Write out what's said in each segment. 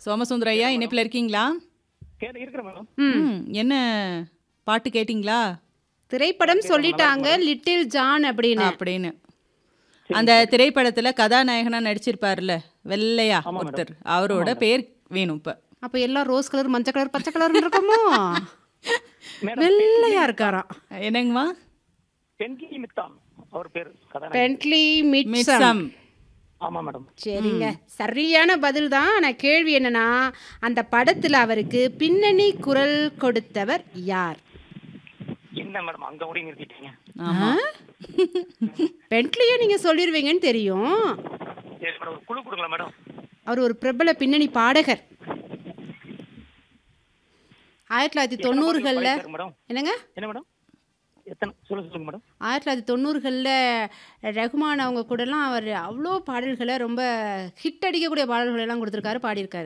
சோமசுந்தர ஐயா இணைப்பில் இருக்கீங்களா கேட்டு இருக்கிறேன் மேடம் ம் என்ன பாட்டு கேட்டிங்களா திரைப்படம் சொல்லிட்டாங்க லிட்டில் ஜான் அப்படின்னு அப்படின்னு அந்த திரைப்படத்தில் கதாநாயகனா நடிச்சிருப்பார்ல வெள்ளையா ஒருத்தர் அவரோட பேர் வேணும் இப்போ அப்ப எல்லாம் ரோஸ் கலர் மஞ்சள் கலர் பச்சை கலர் இருக்குமோ மேடம் வெள்ளையா இருக்காராம் என்னங்கம்மா பென்கி மித்தான் அவர் பேர் கதாநாயகி பென்ட்லி மிட்சம் மிட்சம் ஆமா மேடம் சரிங்க சரியான பதில் தான் ஆனா கேள்வி என்னன்னா அந்த படத்துல அவருக்கு பின்னணி குரல் கொடுத்தவர் யார் என்ன மேடம் அங்க ஓடி நிறுத்திட்டீங்க ஆமா பென்ட்லியே நீங்க சொல்லிடுவீங்கன்னு தெரியும் சரி மேடம் ஒரு குழு கொடுங்களா மேடம் அவர் ஒரு பிரபல பின்னணி பாடகர் ஆயிரத்தி தொள்ளாயிரத்தி தொண்ணூறுகளில் பாடியிருக்காரு மேடம் என்னங்க என்ன மேடம் எத்தனை சொல்லுங்க சொல்லுங்க மேடம் ஆயிரத்தி தொள்ளாயிரத்தி தொண்ணூறுகளில் ரகுமான் அவங்க கூடலாம் அவர் அவ்வளோ பாடல்களை ரொம்ப ஹிட் அடிக்கக்கூடிய பாடல்களை எல்லாம் கொடுத்துருக்காரு பாடியிருக்காரு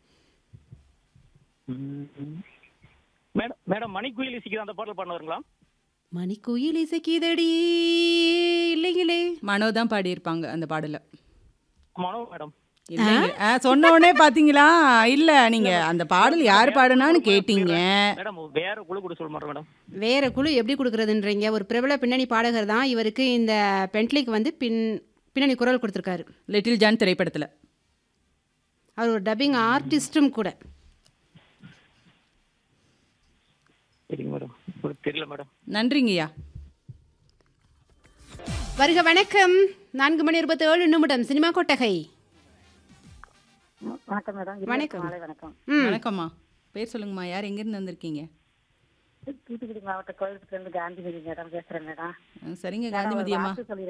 மேடம் மேடம் மணிக்குயில் இசைக்கு அந்த பாடல் பாடுவாருங்களா மணிக்குயில் இசைக்கிதடி இல்லைங்களே மனோ தான் பாடியிருப்பாங்க அந்த பாடலை மனோ மேடம் இல்லைங்க ஆ, சொன்ன உடனே பார்த்தீங்களா இல்லை நீங்கள் அந்த பாடல் யார் பாடுனான்னு கேட்டீங்க மேடம் வேற குழு கூட சொல்ல மாட்டேன் மேடம் வேற குழு எப்படி கொடுக்குறதுன்றீங்க ஒரு பிரபல பின்னணி பாடகர் தான் இவருக்கு இந்த பென்ட்லிக்கு வந்து பின் பின்னணி குரல் கொடுத்துருக்காரு லிட்டில் ஜான் திரைப்படத்தில் அவர் ஒரு டப்பிங் ஆர்டிஸ்ட்டும் கூட சரிங்க மேடம் உங்களுக்கு தெரியல மேடம் நன்றிங்கய்யா வருக வணக்கம் நான்கு மணி இருபத்தி ஏழு நிமிடம் சினிமா கொட்டகை வணக்கம் மேடம் வணக்கம். மாலை வணக்கம் ம் வணக்கம்மா பேர் சொல்லுங்கம்மா யார் எங்கேருந்து வந்திருக்கீங்க தூத்துக்குடி மாவட்ட கோயிலுக்கு இருந்து காந்திமதி மேடம் பேசுறேன் மேடம் ஆ, சரிங்க மேடம், ஒரு காந்திமதி அம்மா வார்த்தை சொல்லி